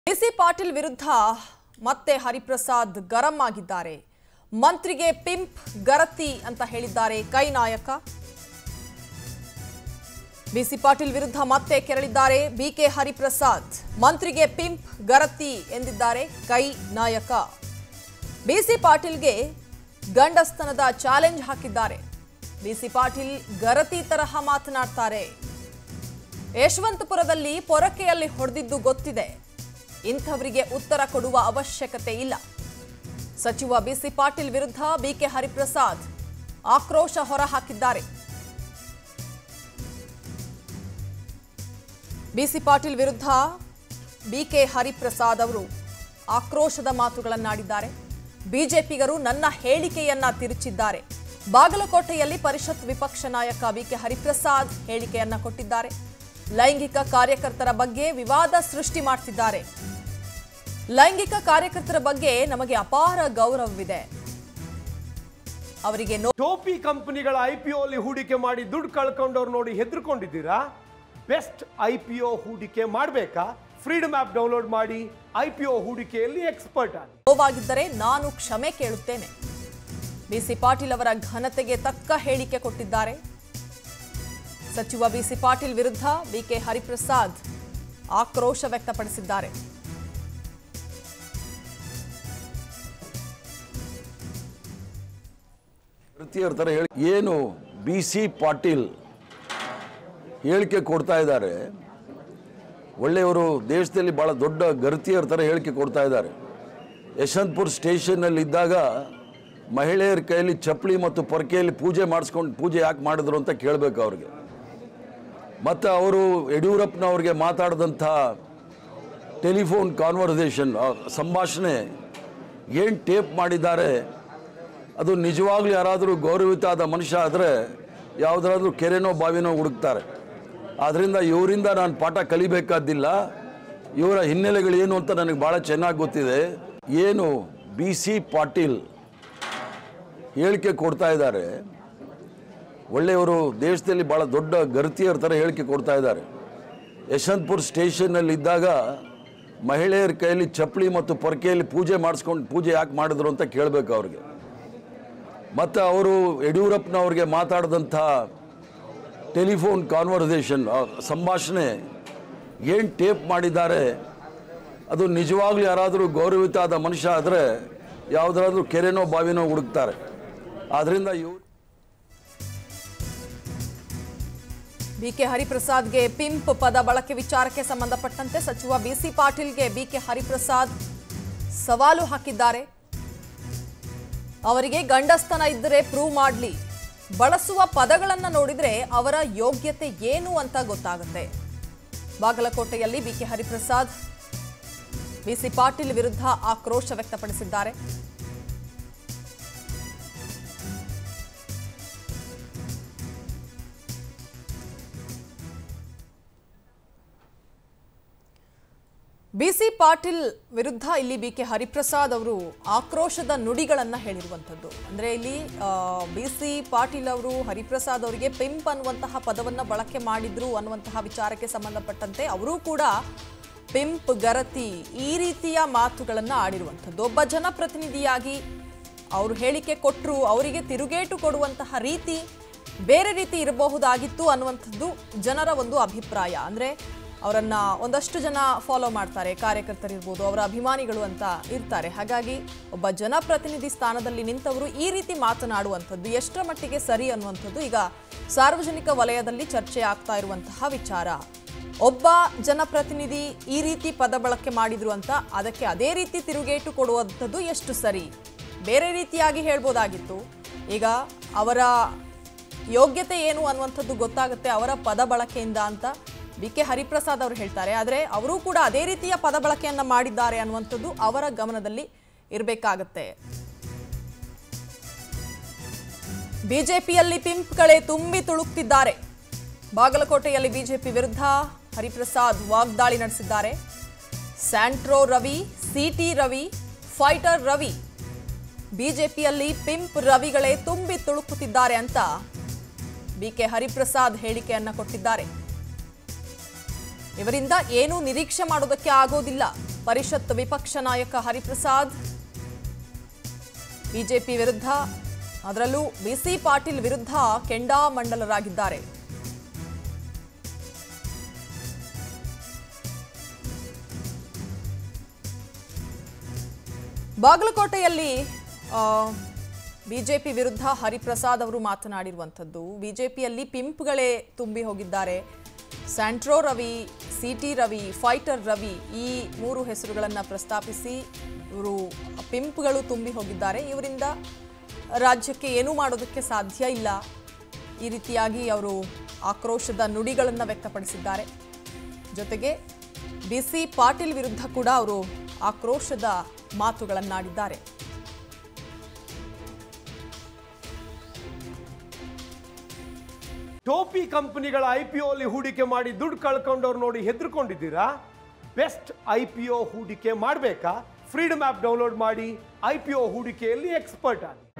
ಬಿಸಿ ಪಾಟೀಲ್ ವಿರುದ್ಧ ಮತ್ತೆ ಹರಿಪ್ರಸಾದ್ ಗರಂ ಆಗಿದ್ದಾರೆ ಮಂತ್ರಿಗೆ ಪಿಂಪ್ ಗರತಿ ಅಂತ ಹೇಳಿದ್ದಾರೆ ಕೈ ನಾಯಕ ಬಿಸಿ ಪಾಟೀಲ್ ವಿರುದ್ಧ ಮತ್ತೆ ಕೆರಳಿದ್ದಾರೆ ಬಿಕೆ ಹರಿಪ್ರಸಾದ್ ಮಂತ್ರಿಗೆ ಪಿಂಪ್ ಗರತಿ ಎಂದಿದ್ದಾರೆ ಕೈ ನಾಯಕ ಬಿಸಿ ಪಾಟೀಲ್ಗೆ ಗಂಡಸ್ತನದ ಚಾಲೆಂಜ್ ಹಾಕಿದ್ದಾರೆ ಬಿಸಿ ಪಾಟೀಲ್ ಗರತಿ ತರಹ ಮಾತನಾಡ್ತಾರೆ ಯಶವಂತಪುರದಲ್ಲಿ ಪೊರಕೆಯಲ್ಲಿ ಹೊಡೆದಿದ್ದು ಗೊತ್ತಿದೆ ಇಂಥವರಿಗೆ ಉತ್ತರ ಕೊಡುವ ಅವಶ್ಯಕತೆ ಇಲ್ಲ ಸಚಿವ ಬಿಸಿ ಪಾಟೀಲ್ ವಿರುದ್ಧ ಬಿಕೆ ಹರಿಪ್ರಸಾದ್ ಆಕ್ರೋಶ ಹೊರಹಾಕಿದ್ದಾರೆ ಬಿಸಿ ಪಾಟೀಲ್ ವಿರುದ್ಧ ಬಿಕೆ ಹರಿಪ್ರಸಾದ್ ಅವರು ಆಕ್ರೋಶದ ಮಾತುಗಳನ್ನಾಡಿದ್ದಾರೆ ಬಿಜೆಪಿಗರು ನನ್ನ ಹೇಳಿಕೆಯನ್ನ ತಿರುಚಿದ್ದಾರೆ ಬಾಗಲಕೋಟೆಯಲ್ಲಿ ಪರಿಷತ್ ವಿಪಕ್ಷ ನಾಯಕ ಬಿಕೆ ಹರಿಪ್ರಸಾದ್ ಹೇಳಿಕೆಯನ್ನ ಕೊಟ್ಟಿದ್ದಾರೆ ಲೈಂಗಿಕ ಕಾರ್ಯಕರ್ತರ ಬಗ್ಗೆ ವಿವಾದ ಸೃಷ್ಟಿ ಮಾಡ್ತಿದ್ದಾರೆ ಲೈಂಗಿಕ ಕಾರ್ಯಕರ್ತರ ಬಗ್ಗೆ ನಮಗೆ ಅಪಾರ ಗೌರವವಿದೆ ಅವರಿಗೆ ನೋ ಟೋಪಿ ಕಂಪನಿಗಳ ಐ ಪಿ ಅಲ್ಲಿ ಹೂಡಿಕೆ ಮಾಡಿ ದುಡ್ಡು ಕಳ್ಕೊಂಡವ್ರು ನೋಡಿ ಹೆದರ್ಕೊಂಡಿದ್ದೀರಾ ಬೆಸ್ಟ್ ಐ ಪಿ ಒ ಹೂಡಿಕೆ ಮಾಡಬೇಕಾ ಫ್ರೀಡಮ್ ಆ್ಯಪ್ ಡೌನ್ಲೋಡ್ ಮಾಡಿ ಐ ಪಿ ಒ ಹೂಡಿಕೆಯಲ್ಲಿ ಎಕ್ಸ್ಪರ್ಟ್ ಆಗಿ ನೋವಾಗಿದ್ದರೆ ನಾನು ಕ್ಷಮೆ ಕೇಳುತ್ತೇನೆ ಬಿಸಿ ಪಾಟೀಲ್ ಅವರ ಘನತೆಗೆ ತಕ್ಕ ಹೇಳಿಕೆ ಕೊಟ್ಟಿದ್ದಾರೆ ಸಚಿವ ಬಿಸಿ ಪಾಟೀಲ್ ವಿರುದ್ಧ ಬಿಕೆ ಹರಿಪ್ರಸಾದ್ ಆಕ್ರೋಶ ವ್ಯಕ್ತಪಡಿಸಿದ್ದಾರೆ ಭಾರತೀಯರ ಥರ ಹೇಳಿ ಏನು ಬಿ ಸಿ ಪಾಟೀಲ್ ಹೇಳಿಕೆ ಕೊಡ್ತಾ ಇದ್ದಾರೆ ಒಳ್ಳೆಯವರು ದೇಶದಲ್ಲಿ ಭಾಳ ದೊಡ್ಡ ಗರ್ತಿಯರ ಥರ ಹೇಳಿಕೆ ಕೊಡ್ತಾ ಇದ್ದಾರೆ ಯಶವಂತಪುರ ಸ್ಟೇಷನ್ನಲ್ಲಿ ಇದ್ದಾಗ ಮಹಿಳೆಯರ ಕೈಯಲ್ಲಿ ಚಪ್ಪಲಿ ಮತ್ತು ಪೊರಕೆಯಲ್ಲಿ ಪೂಜೆ ಮಾಡಿಸ್ಕೊಂಡು ಪೂಜೆ ಯಾಕೆ ಮಾಡಿದ್ರು ಅಂತ ಕೇಳಬೇಕು ಅವ್ರಿಗೆ ಮತ್ತು ಅವರು ಯಡಿಯೂರಪ್ಪನವ್ರಿಗೆ ಮಾತಾಡಿದಂಥ ಟೆಲಿಫೋನ್ ಕಾನ್ವರ್ಸೇಷನ್ ಸಂಭಾಷಣೆ ಏನು ಟೇಪ್ ಮಾಡಿದ್ದಾರೆ ಅದು ನಿಜವಾಗ್ಲೂ ಯಾರಾದರೂ ಗೌರವಿತ ಆದ ಮನುಷ್ಯ ಆದರೆ ಯಾವುದಾದ್ರೂ ಕೆರೆನೋ ಬಾವಿನೋ ಹುಡುಕ್ತಾರೆ ಆದ್ದರಿಂದ ಇವರಿಂದ ನಾನು ಪಾಠ ಕಲಿಬೇಕಾದ್ದಿಲ್ಲ ಇವರ ಹಿನ್ನೆಲೆಗಳೇನು ಅಂತ ನನಗೆ ಭಾಳ ಚೆನ್ನಾಗಿ ಗೊತ್ತಿದೆ ಏನು ಬಿ ಸಿ ಪಾಟೀಲ್ ಹೇಳಿಕೆ ಕೊಡ್ತಾ ಇದ್ದಾರೆ ಒಳ್ಳೆಯವರು ದೇಶದಲ್ಲಿ ಭಾಳ ದೊಡ್ಡ ಗರ್ತಿಯರ ಥರ ಹೇಳಿಕೆ ಕೊಡ್ತಾ ಇದ್ದಾರೆ ಯಶವಂತಪುರ ಸ್ಟೇಷನ್ನಲ್ಲಿ ಇದ್ದಾಗ ಮಹಿಳೆಯರ ಕೈಯಲ್ಲಿ ಚಪ್ಪಲಿ ಮತ್ತು ಪೊರಕೆಯಲ್ಲಿ ಪೂಜೆ ಮಾಡಿಸ್ಕೊಂಡು ಪೂಜೆ ಯಾಕೆ ಮಾಡಿದ್ರು ಅಂತ ಕೇಳಬೇಕು ಅವ್ರಿಗೆ ಮತ್ತು ಅವರು ಯಡಿಯೂರಪ್ಪನವ್ರಿಗೆ ಮಾತಾಡಿದಂಥ ಟೆಲಿಫೋನ್ ಕಾನ್ವರ್ಸೇಷನ್ ಸಂಭಾಷಣೆ ಏನು ಟೇಪ್ ಮಾಡಿದ್ದಾರೆ ಅದು ನಿಜವಾಗ್ಲೂ ಯಾರಾದರೂ ಗೌರವಿತ ಆದ ಮನುಷ್ಯ ಆದರೆ ಯಾವುದಾದ್ರೂ ಕೆರೆನೋ ಬಾವಿನೋ ಹುಡುಕ್ತಾರೆ ಆದ್ದರಿಂದ ಇವರು ಬಿಕೆ ಹರಿಪ್ರಸಾದ್ಗೆ ಪಿಂಪ್ ಪದ ಬಳಕೆ ವಿಚಾರಕ್ಕೆ ಸಂಬಂಧಪಟ್ಟಂತೆ ಸಚಿವ ಬಿಸಿ ಪಾಟೀಲ್ಗೆ ಬಿಕೆ ಹರಿಪ್ರಸಾದ್ ಸವಾಲು ಹಾಕಿದ್ದಾರೆ ಅವರಿಗೆ ಗಂಡಸ್ತನ ಇದ್ದರೆ ಪ್ರೂವ್ ಮಾಡಲಿ ಬಳಸುವ ಪದಗಳನ್ನು ನೋಡಿದ್ರೆ ಅವರ ಯೋಗ್ಯತೆ ಏನು ಅಂತ ಗೊತ್ತಾಗುತ್ತೆ ಬಾಗಲಕೋಟೆಯಲ್ಲಿ ಬಿಕೆ ಹರಿಪ್ರಸಾದ್ ಬಿಸಿ ಪಾಟೀಲ್ ವಿರುದ್ಧ ಆಕ್ರೋಶ ವ್ಯಕ್ತಪಡಿಸಿದ್ದಾರೆ ಬಿಸಿ ಪಾಟೀಲ್ ವಿರುದ್ಧ ಇಲ್ಲಿ ಬಿ ಕೆ ಹರಿಪ್ರಸಾದ್ ಅವರು ಆಕ್ರೋಶದ ನುಡಿಗಳನ್ನ ಹೇಳಿರುವಂಥದ್ದು ಅಂದ್ರೆ ಇಲ್ಲಿ ಬಿಸಿ ಪಾಟೀಲ್ ಅವರು ಹರಿಪ್ರಸಾದ್ ಅವರಿಗೆ ಪಿಂಪ್ ಅನ್ನುವಂತಹ ಪದವನ್ನ ಬಳಕೆ ಮಾಡಿದ್ರು ಅನ್ನುವಂತಹ ವಿಚಾರಕ್ಕೆ ಸಂಬಂಧಪಟ್ಟಂತೆ ಅವರೂ ಕೂಡ ಪಿಂಪ್ ಗರತಿ ಈ ರೀತಿಯ ಮಾತುಗಳನ್ನ ಆಡಿರುವಂಥದ್ದು ಒಬ್ಬ ಜನಪ್ರತಿನಿಧಿಯಾಗಿ ಅವರು ಹೇಳಿಕೆ ಕೊಟ್ಟರು ಅವರಿಗೆ ತಿರುಗೇಟು ಕೊಡುವಂತಹ ರೀತಿ ಬೇರೆ ರೀತಿ ಇರಬಹುದಾಗಿತ್ತು ಅನ್ನುವಂಥದ್ದು ಜನರ ಒಂದು ಅಭಿಪ್ರಾಯ ಅಂದ್ರೆ ಅವರನ್ನ ಒಂದಷ್ಟು ಜನ ಫಾಲೋ ಮಾಡ್ತಾರೆ ಕಾರ್ಯಕರ್ತರಿರ್ಬೋದು ಅವರ ಅಭಿಮಾನಿಗಳು ಅಂತ ಇರ್ತಾರೆ ಹಾಗಾಗಿ ಒಬ್ಬ ಜನಪ್ರತಿನಿಧಿ ಸ್ಥಾನದಲ್ಲಿ ನಿಂತವರು ಈ ರೀತಿ ಮಾತನಾಡುವಂಥದ್ದು ಎಷ್ಟರ ಮಟ್ಟಿಗೆ ಸರಿ ಅನ್ನುವಂಥದ್ದು ಈಗ ಸಾರ್ವಜನಿಕ ವಲಯದಲ್ಲಿ ಚರ್ಚೆ ಆಗ್ತಾ ಇರುವಂತಹ ವಿಚಾರ ಒಬ್ಬ ಜನಪ್ರತಿನಿಧಿ ಈ ರೀತಿ ಪದ ಬಳಕೆ ಮಾಡಿದ್ರು ಅಂತ ಅದಕ್ಕೆ ಅದೇ ರೀತಿ ತಿರುಗೇಟು ಕೊಡುವಂಥದ್ದು ಎಷ್ಟು ಸರಿ ಬೇರೆ ರೀತಿಯಾಗಿ ಹೇಳ್ಬೋದಾಗಿತ್ತು ಈಗ ಅವರ ಯೋಗ್ಯತೆ ಏನು ಅನ್ನುವಂಥದ್ದು ಗೊತ್ತಾಗುತ್ತೆ ಅವರ ಪದ ಬಳಕೆಯಿಂದ ಅಂತ ಬಿ ಕೆ ಹರಿಪ್ರಸಾದ್ ಅವರು ಹೇಳ್ತಾರೆ ಆದರೆ ಅವರೂ ಕೂಡ ಅದೇ ರೀತಿಯ ಪದ ಬಳಕೆಯನ್ನ ಮಾಡಿದ್ದಾರೆ ಅನ್ನುವಂಥದ್ದು ಅವರ ಗಮನದಲ್ಲಿ ಇರಬೇಕಾಗತ್ತೆ ಬಿಜೆಪಿಯಲ್ಲಿ ಪಿಂಪ್ಗಳೇ ತುಂಬಿ ತುಳುಕ್ತಿದ್ದಾರೆ ಬಾಗಲಕೋಟೆಯಲ್ಲಿ ಬಿಜೆಪಿ ವಿರುದ್ಧ ಹರಿಪ್ರಸಾದ್ ವಾಗ್ದಾಳಿ ನಡೆಸಿದ್ದಾರೆ Santro Ravi CT Ravi fighter Ravi ಬಿಜೆಪಿಯಲ್ಲಿ ಪಿಂಪ್ ರವಿಗಳೇ ತುಂಬಿ ತುಳುಕುತ್ತಿದ್ದಾರೆ ಅಂತ ಬಿಕೆ ಹರಿಪ್ರಸಾದ್ ಹೇಳಿಕೆಯನ್ನ ಕೊಟ್ಟಿದ್ದಾರೆ ಇವರಿಂದ ಏನೂ ನಿರೀಕ್ಷೆ ಮಾಡೋದಕ್ಕೆ ಆಗೋದಿಲ್ಲ ಪರಿಷತ್ ವಿಪಕ್ಷ ನಾಯಕ ಹರಿಪ್ರಸಾದ್ ಬಿಜೆಪಿ ವಿರುದ್ಧ ಅದರಲ್ಲೂ ಬಿಸಿ ಪಾಟೀಲ್ ವಿರುದ್ಧ ಕೆಂಡಾಮಂಡಲರಾಗಿದ್ದಾರೆ ಬಾಗಲಕೋಟೆಯಲ್ಲಿ ಬಿಜೆಪಿ ವಿರುದ್ಧ ಹರಿಪ್ರಸಾದ್ ಅವರು ಮಾತನಾಡಿರುವಂಥದ್ದು ಬಿಜೆಪಿಯಲ್ಲಿ ಪಿಂಪ್ಗಳೇ ತುಂಬಿ ಹೋಗಿದ್ದಾರೆ Santro Ravi C T Ravi fighter Ravi ಈ ಮೂರು ಹೆಸರುಗಳನ್ನು ಪ್ರಸ್ತಾಪಿಸಿ ಇವರು ಪಿಂಪ್ಗಳು ತುಂಬಿ ಹೋಗಿದ್ದಾರೆ ಇವರಿಂದ ರಾಜ್ಯಕ್ಕೆ ಏನೂ ಮಾಡೋದಕ್ಕೆ ಸಾಧ್ಯ ಇಲ್ಲ ಈ ರೀತಿಯಾಗಿ ಅವರು ಆಕ್ರೋಶದ ನುಡಿಗಳನ್ನು ವ್ಯಕ್ತಪಡಿಸಿದ್ದಾರೆ ಜೊತೆಗೆ ಬಿ ಸಿ ಪಾಟೀಲ್ ವಿರುದ್ಧ ಕೂಡ ಅವರು ಆಕ್ರೋಶದ ಮಾತುಗಳನ್ನಾಡಿದ್ದಾರೆ ಟೋಪಿ ಕಂಪನಿಗಳ ಐ ಪಿ ಅಲ್ಲಿ ಹೂಡಿಕೆ ಮಾಡಿ ದುಡ್ಡು ಕಳ್ಕೊಂಡವ್ರು ನೋಡಿ ಹೆದರ್ಕೊಂಡಿದ್ದೀರಾ ಬೆಸ್ಟ್ ಐ ಪಿ ಒ ಹೂಡಿಕೆ ಮಾಡಬೇಕಾ ಫ್ರೀಡಮ್ ಆ್ಯಪ್ ಡೌನ್ಲೋಡ್ ಮಾಡಿ ಐ ಪಿ ಒ ಹೂಡಿಕೆಯಲ್ಲಿ ಎಕ್ಸ್ಪರ್ಟ್ ಆಗಿ